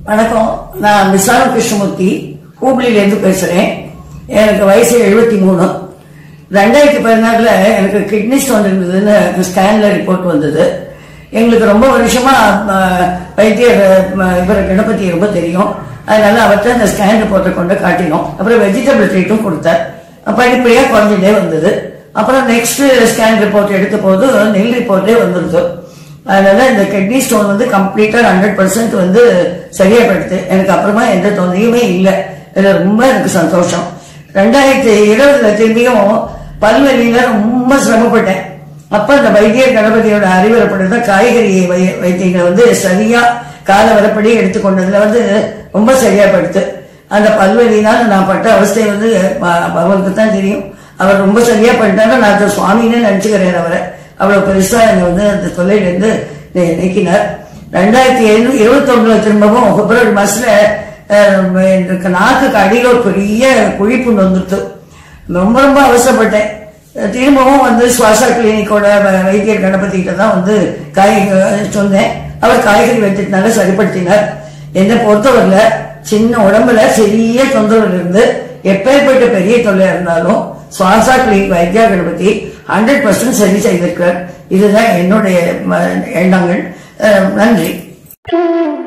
வணக்கம் நான் விசால கிருஷ்ணமூர்த்தி ஹூப்ளிலேருந்து பேசுறேன் எனக்கு வயசு எழுபத்தி மூணு ரெண்டாயிரத்தி பதினாறுல எனக்கு கிட்னி ஸ்டோன் இருந்ததுன்னு ஸ்கேன்ல ரிப்போர்ட் வந்தது எங்களுக்கு ரொம்ப வருஷமா அஹ், வைத்தியர் அஹ், இவர் கணபதி ரொம்ப தெரியும் அதனால அவர்கிட்ட அந்த ஸ்கேன் ரிப்போர்ட்டை கொண்டு காட்டினோம் அப்புறம் வெஜிடபிள் ட்ரீட்டும் கொடுத்தார் படிப்படியா குறைஞ்சிட்டே வந்தது அப்புறம் நெக்ஸ்ட் ஸ்கேன் ரிப்போர்ட் எடுத்த போது நெல் ரிப்போர்ட்டே வந்துருது அதனால இந்த கிட்னி ஸ்டோன் வந்து கம்ப்ளீட்டா ஹண்ட்ரட் பர்சன்ட் வந்து சரியாப்படுத்து எனக்கு அப்புறமா எந்த தொந்தரையுமே இல்லை இதுல ரொம்ப எனக்கு சந்தோஷம் ரெண்டாயிரத்தி இருபதுல திரும்பியும் பல்வெளியில ரொம்ப சிரமப்பட்டேன் அப்ப இந்த வைத்தியர் கணபதியோட அறிவுரைப்படி தான் காய்கறி வை- வைத்தியங்களை வந்து சரியா கால வரப்படி எடுத்துக்கொண்டதுல வந்து ரொம்ப சரியாப்படுத்து அந்த பல்வெளினால நான் பட்ட அவஸ்தை வந்து ப- அவருக்கு தான் தெரியும் அவர் ரொம்ப சரியா பண்ணிட்டாங்க நான் அந்த சுவாமின்னு நினைச்சுக்கிறேன் அவரை அவ்வளவு பெருசா என்னை வந்து அந்த தொல்லையிலிருந்து நீ- நீக்கினார் ரெண்டாயிரத்தி எழுநூ இருபத்தி ஒண்ணுல திரும்பவும் பிப்ரவரி மாசத்துல அஹ், எனக்கு நாக்குக்கு அடியில ஒரு பெரிய குழிப்புண்டு வந்துட்டு ரொம்ப ரொம்ப அவசரப்பட்டேன் திரும்பவும் வந்து சுவாசா கிளினிக்கோட வ- வைத்தியர் கணபதி கிட்ட தான் வந்து காய் சொன்னேன் அவர் காய்கறி வைத்தியத்தினால சரிப்படுத்தினார் என்னை பொறுத்தவரையில சின்ன உடம்புல சிறிய தொந்தரவு இருந்து எப்பேற்பட்ட பெரிய தொல்லையா இருந்தாலும் Swasa clinic Vaidya Ganapathi hundred percent சரி செய்திருக்கிறார் இதுதான் என்னுடைய ம- எண்ணங்கள் அஹ், நன்றி